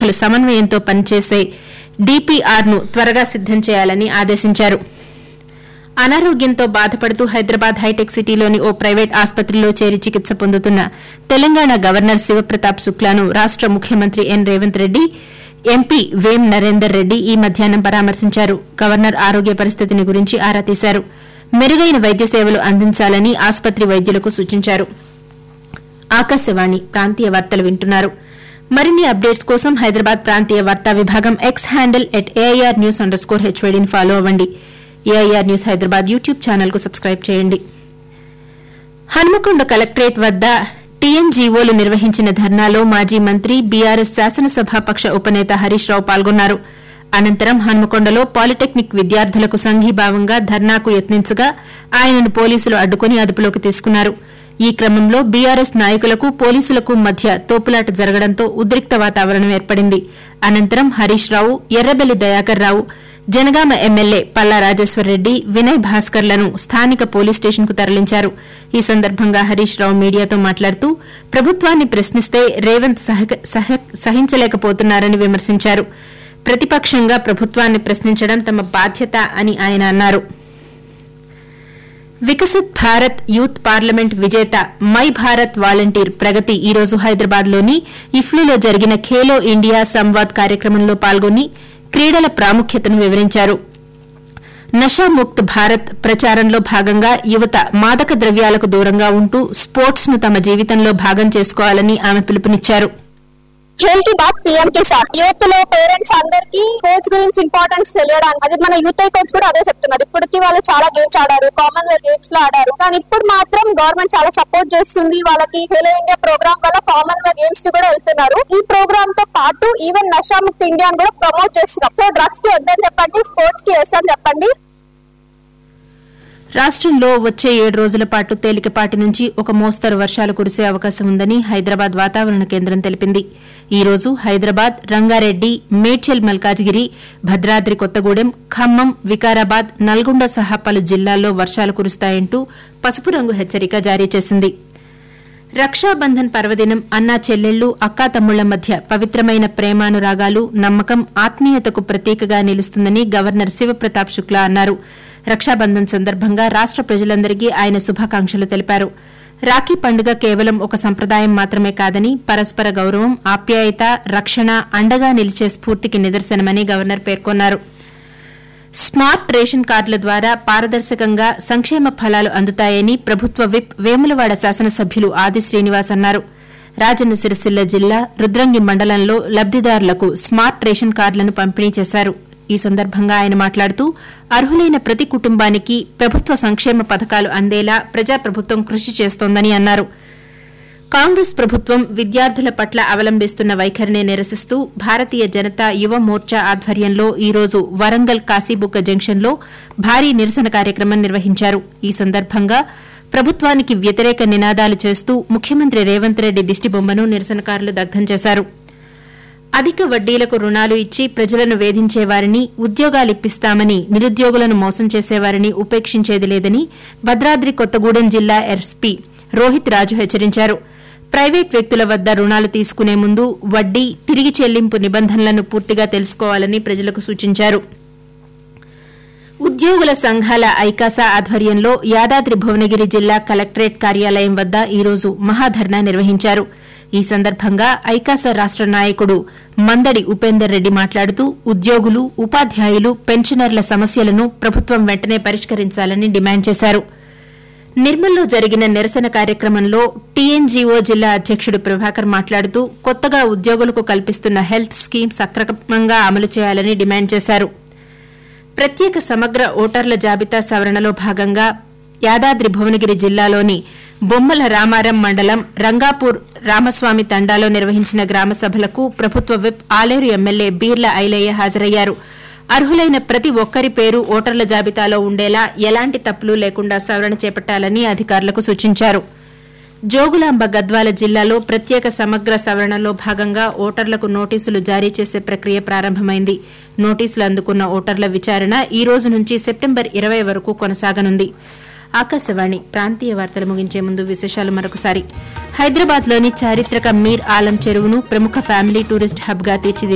శాఖలు సమన్వయంతో పనిచేసే డీపీఆర్ను త్వరగా సిద్దం చేయాలని ఆదేశించారు అనారోగ్యంతో బాధపడుతూ హైదరాబాద్ హైటెక్ సిటీలోని ఓ ప్రైవేట్ ఆసుపత్రిలో చేరి చికిత్స పొందుతున్న తెలంగాణ గవర్నర్ శివప్రతాప్ శుక్లాను రాష్ట ముఖ్యమంత్రి ఎన్ రేవంత్ రెడ్డి ఎంపీ వేం నరేందర్ రెడ్డి ఈ మధ్యాహ్నం పరామర్శించారు గవర్నర్ ఆరోగ్య పరిస్థితిని గురించి ఆరా తీశారు మెరుగైన వైద్య సేవలు అందించాలని ఆసుపత్రి వైద్యులకు సూచించారు ఆకాశవాణి ప్రాంతీయ వార్తలు వింటున్నారు మరిన్ని అప్డేట్స్ కోసం హైదరాబాద్ ప్రాంతీయ వార్తా విభాగం X handle at AIR news underscore హెచ్వైడీని ఫాలో అవ్వండి AIR news Hyderabad YouTube channel కు సబ్స్క్రైబ్ చేయండి హన్మకొండ కలెక్టరేట్ వద్ద టీఎన్జీఓలు నిర్వహించిన ధర్నాలో మాజీ మంత్రి బీఆర్ఎస్ శాసనసభాపక్ష ఉపనేత హరీష్ రావు పాల్గొన్నారు అనంతరం హన్మకొండలో పాలిటెక్నిక్ విద్యార్థులకు సంఘీభావంగా ధర్నాకు యత్నించగా ఆయనను పోలీసులు అడ్డుకుని అదుపులోకి తీసుకున్నారు ఈ క్రమంలో బీఆర్ఎస్ నాయకులకు పోలీసులకు మధ్య తోపులాట జరగడంతో ఉద్రిక్త వాతావరణం ఏర్పడింది అనంతరం హరీష్ రావు ఎర్రబెల్లి దయాకర్ రావు జనగామ ఎమ్మెల్యే పల్లా రాజేశ్వరరెడ్డి వినయ్ భాస్కర్లను స్థానిక పోలీస్ స్టేషన్కు తరలించారు ఈ సందర్భంగా హరీష్ రావు మీడియాతో మాట్లాడుతూ ప్రభుత్వాన్ని ప్రశ్నిస్తే రేవంత్ సహక- సహ- సహించలేకపోతున్నారని విమర్శించారు ప్రతిపక్షంగా ప్రభుత్వాన్ని ప్రశ్నించడం తమ బాధ్యత అని ఆయన అన్నారు వికసిత్ భారత్ యూత్ పార్లమెంట్ విజేత మై భారత్ వాలంటీర్ ప్రగతి ఈ రోజు హైదరాబాద్ లోని ఇఫ్లూలో జరిగిన ఖేలో ఇండియా సంవాద్ కార్యక్రమంలో పాల్గొని క్రీడల ప్రాముఖ్యతను వివరించారు నషాముక్త్ భారత్ ప్రచారంలో భాగంగా యువత మాదక ద్రవ్యాలకు దూరంగా ఉంటూ స్పోర్ట్స్ ను తమ జీవితంలో భాగం చేసుకోవాలని ఆమె పిలుపునిచ్చారు ఖేల్ కి బాత్ పిఎం కి సాత్ యూత్ లో పేరెంట్స్ అందరికి కోచ్ గురించి ఇంపార్టెన్స్ తెలియడానికి అది మన యూత్ ఐ కోచ్ కూడా అదే చెప్తున్నారు ఇప్పటికి వాళ్ళు చాలా గేమ్స్ ఆడారు కామన్వెల్త్ గేమ్స్ లో ఆడారు కానీ ఇప్పుడు మాత్రం గవర్నమెంట్ చాలా సపోర్ట్ చేస్తుంది వాళ్ళకి ఖేలో ఇండియా ప్రోగ్రామ్ వల్ల కామన్వెల్త్ గేమ్స్ కి కూడా వెళ్తున్నారు ఈ ప్రోగ్రామ్ తో పాటు ఈవెన్ నషాముక్తి ఇండియా కూడా ప్రమోట్ చేస్తున్నారు సో డ్రగ్స్ కి వద్దని చెప్పండి స్పోర్ట్స్ కి ఎస్ అని చెప్పండి రాష్టంలో వచ్చే ఏడు రోజుల పాటు తేలికపాటి నుంచి ఒక మోస్తరు వర్షాలు కురిసే అవకాశం ఉందని హైదరాబాద్ వాతావరణ కేంద్రం తెలిపింది ఈ రోజు హైదరాబాద్ రంగారెడ్డి మేడ్చల్ మల్కాజ్గిరి భద్రాద్రి కొత్తగూడెం ఖమ్మం వికారాబాద్ నల్గొండ సహా పలు జిల్లాల్లో వర్షాలు కురుస్తాయంటూ పసుపు రంగు హెచ్చరిక జారీ చేసింది రక్షాబంధన్ పర్వదినం అన్నా చెల్లెళ్లు అక్కా తమ్ముళ్ల మధ్య పవిత్రమైన ప్రేమానురాగాలు నమ్మకం ఆత్మీయతకు ప్రతీకగా నిలుస్తుందని గవర్నర్ శివప్రతాప్ శుక్లా అన్నారు రక్షాబంధన్ సందర్భంగా రాష్ట ప్రజలందరికీ ఆయన శుభాకాంక్షలు తెలిపారు రాఖీ పండుగ కేవలం ఒక సంప్రదాయం మాత్రమే కాదని పరస్పర గౌరవం ఆప్యాయత రక్షణ అండగా నిలిచే స్ఫూర్తికి నిదర్శనమని గవర్నర్ పేర్కొన్నారు స్మార్ట్ రేషన్ కార్డుల ద్వారా పారదర్శకంగా సంక్షేమ ఫలాలు అందుతాయని ప్రభుత్వ విప్ వేములవాడ శాసనసభ్యులు ఆది శ్రీనివాస్ అన్నారు రాజన్న సిరిసిల్ల జిల్లా రుద్రంగి మండలంలో లబ్దిదారులకు స్మార్ట్ రేషన్ కార్డులను పంపిణీ చేశారు ఈ సందర్భంగా ఆయన మాట్లాడుతూ అర్హులైన ప్రతి కుటుంబానికి ప్రభుత్వ సంక్షేమ పథకాలు అందేలా ప్రజాప్రభుత్వం కృషి చేస్తోందని అన్నారు కాంగ్రెస్ ప్రభుత్వం విద్యార్థుల పట్ల అవలంబిస్తున్న వైఖరిని నిరసిస్తూ భారతీయ జనతా యువ మోర్చా ఆధ్వర్యంలో ఈ రోజు వరంగల్ కాశీబుక్క జంక్షన్లో భారీ నిరసన కార్యక్రమం నిర్వహించారు ఈ సందర్భంగా ప్రభుత్వానికి వ్యతిరేక నినాదాలు చేస్తూ ముఖ్యమంత్రి రేవంత్ రెడ్డి దిష్టిబొమ్మను నిరసనకారులు దగ్ధం చేశారు అధిక వడ్డీలకు రుణాలు ఇచ్చి ప్రజలను వేధించేవారిని ఉద్యోగాలిప్పిస్తామని నిరుద్యోగులను మోసం చేసేవారిని ఉపేక్షించేది లేదని భద్రాద్రి కొత్తగూడెం జిల్లా ఎస్పీ రోహిత్ రాజు హెచ్చరించారు ప్రైవేట్ వ్యక్తుల వద్ద రుణాలు తీసుకునే ముందు వడ్డీ తిరిగి చెల్లింపు నిబంధనలను పూర్తిగా తెలుసుకోవాలని ప్రజలకు సూచించారు ఉద్యోగుల సంఘాల ఐకాసా ఆధ్వర్యంలో యాదాద్రి భువనగిరి జిల్లా కలెక్టరేట్ కార్యాలయం వద్ద ఈ రోజు మహాధర్నా నిర్వహించారు ఈ సందర్భంగా ఐకాసా రాష్ట నాయకుడు మందడి ఉపేందర్ రెడ్డి మాట్లాడుతూ ఉద్యోగులు ఉపాధ్యాయులు పెన్షనర్ల సమస్యలను ప్రభుత్వం వెంటనే పరిష్కరించాలని డిమాండ్ చేశారు నిర్మల్లో జరిగిన నిరసన కార్యక్రమంలో టీఎన్జీఓ జిల్లా అధ్యకుడు ప్రభాకర్ మాట్లాడుతూ కొత్తగా ఉద్యోగులకు కల్పిస్తున్న హెల్త్ స్కీమ్ సక్రమంగా అమలు చేయాలని డిమాండ్ చేశారు ప్రత్యేక సమగ్ర ఓటర్ల జాబితా సవరణలో భాగంగా యాదాద్రి భువనగిరి జిల్లాలోని బొమ్మల రామారం మండలం రంగాపూర్ రామస్వామి తండాలో నిర్వహించిన గ్రామ సభలకు ప్రభుత్వ విప్ ఆలేరు ఎమ్మెల్యే బీర్ల ఐలయ్య హాజరయ్యారు అర్హులైన ప్రతి ఒక్కరి పేరు ఓటర్ల జాబితాలో ఉండేలా ఎలాంటి తప్పులు లేకుండా సవరణ చేపట్టాలని అధికారులకు సూచించారు జోగులాంబ గద్వాల జిల్లాలో ప్రత్యేక సమగ్ర సవరణలో భాగంగా ఓటర్లకు నోటీసులు జారీ చేసే ప్రక్రియ ప్రారంభమైంది నోటీసులు అందుకున్న ఓటర్ల విచారణ ఈ రోజు నుంచి సెప్టెంబర్ ఇరవై వరకు కొనసాగనుంది ఆకాశవాణి ప్రాంతీయ వార్తలు ముగించే ముందు విశేషాలు మరొకసారి హైదరాబాద్లోని చారిత్రక మీర్ ఆలం చెరువును ప్రముఖ ఫ్యామిలీ టూరిస్ట్ హబ్గా తీర్చిది